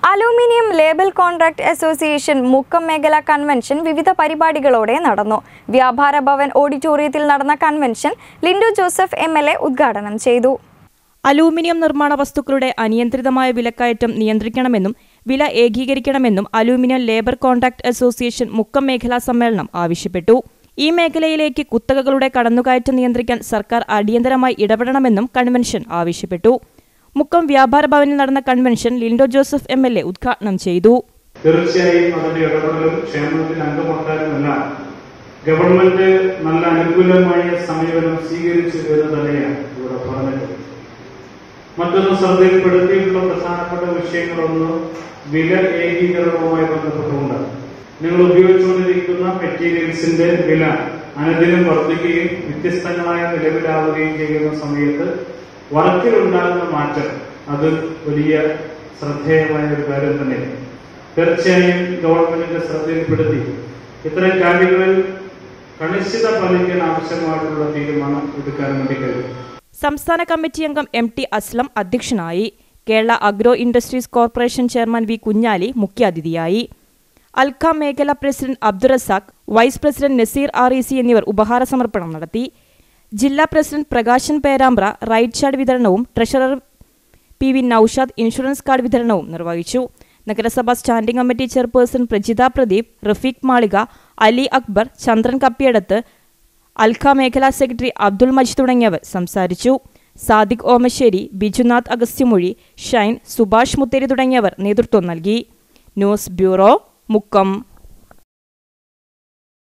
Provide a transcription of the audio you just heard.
aluminium label contract association Mukkam മേഖല convention വിവിധ പരിപാടികളോടെ നടന്നു വ്യാപാര ഭവൻ ഓഡിറ്റോറിയത്തിൽ നടന്ന കൺവെൻഷൻ ലിൻഡോ ജോസഫ് എം ഉദ്ഘാടനം ചെയ്തു അലൂമിനിയം നിർമ്മാണ വസ്തുക്കളുടെ അനിയന്ത്രിതമായ വിലക്കയറ്റം നിയന്ത്രിക്കണമെന്നും വില ഏകീകരിക്കണമെന്നും aluminium labour contract association Mukkam മേഖലാ സമ്മേളനം ആവശ്യപ്പെട്ടു ഈ മേഖലയിലേക്ക് കുത്തകകളുടെ കടന്നുകയറ്റം നിയന്ത്രിക്കാൻ സർക്കാർ അടിയന്തരമായി ഇടപെടണമെന്നും കൺവെൻഷൻ ആവശ്യപ്പെട്ടു മുക്കം വ്യാപാര ഭവനിൽ നടന്ന convention Linto Joseph M L A ഉദ്ഘാടനം ചെയ്തു തീർച്ചയായും അതിന്റെ ഇടപെടലും ക്ഷേമത്തിൽ അംഗമാക്കാനുമെല്ലാം ഗവൺമെന്റ് നല്ല അനുകൂലമായ സമീപനം സ്വീകരിച്ചു എന്ന് തന്നെയാണ് ഇവിടെ പറഞ്ഞിട്ടുള്ളത് മറ്റൊന്ന് ശ്രദ്ധയിൽപ്പെടുത്തിയിട്ടുള്ള പ്രധാനപ്പെട്ട വിഷയങ്ങളൊന്ന് വില ഏകീകരണവുമായി ബന്ധപ്പെട്ടുകൊണ്ട് നിങ്ങൾ ഉപയോഗിച്ചുകൊണ്ടിരിക്കുന്ന മെറ്റീരിയൽസിന്റെ വില അനുദിനം വർദ്ധിക്കുകയും വ്യത്യസ്തങ്ങളായ നിലവിലാവുകയും ചെയ്യുന്ന സമയത്ത് വർക്കിലുണ്ടാകുന്ന മാറ്റം അത് വലിയ ശ്രദ്ധേയമായ ഒരു കാര്യം തന്നെയാണ് തീർച്ചയായും ഗവൺമെന്റിന്റെ ശ്രദ്ധയിൽപ്പെടുത്തി ഇത്തരം കാര്യങ്ങളിൽ കണിശത പാലിക്കാൻ ആവശ്യമായിട്ടുള്ള തീരുമാനം എടുക്കാൻ വേണ്ടി കഴിയും സംസ്ഥാന കമ്മിറ്റി അംഗം എം ടി അസ്ലം അധ്യക്ഷനായി Kerala agro industries corporation chairman V Kunhali മുഖ്യാതിഥിയായി അൽഖ മേഖല president Abdurazak vice president Nazeer R E C എന്നിവർ ഉപഹാര സമർപ്പണം നടത്തി ജില്ലാ പ്രസിഡന്റ് പ്രകാശൻ പേരാമ്പ്ര റൈറ്റ് ഷാർഡ് വിതരണവും treasurer P V Naushad insurance card വിതരണവും നിർവഹിച്ചു നഗരസഭാ standing committee chairperson Prajitha Pradeep Rafeeq Malika Ali Akbar ചന്ദ്രൻ കപ്പിയടത്ത് അൽഖ മേഖലാ സെക്രട്ടറി അബ്ദുൾ മജീദ് തുടങ്ങിയവർ സംസാരിച്ചു സാദിഖ് ഓമശ്ശേരി ബിജുനാഥ് അഗസ്ത്യമൊഴി ഷൈൻ സുഭാഷ് മുത്തേരി തുടങ്ങിയവർ നേതൃത്വം നൽകി ന്യൂസ് ബ്യൂറോ മുക്കം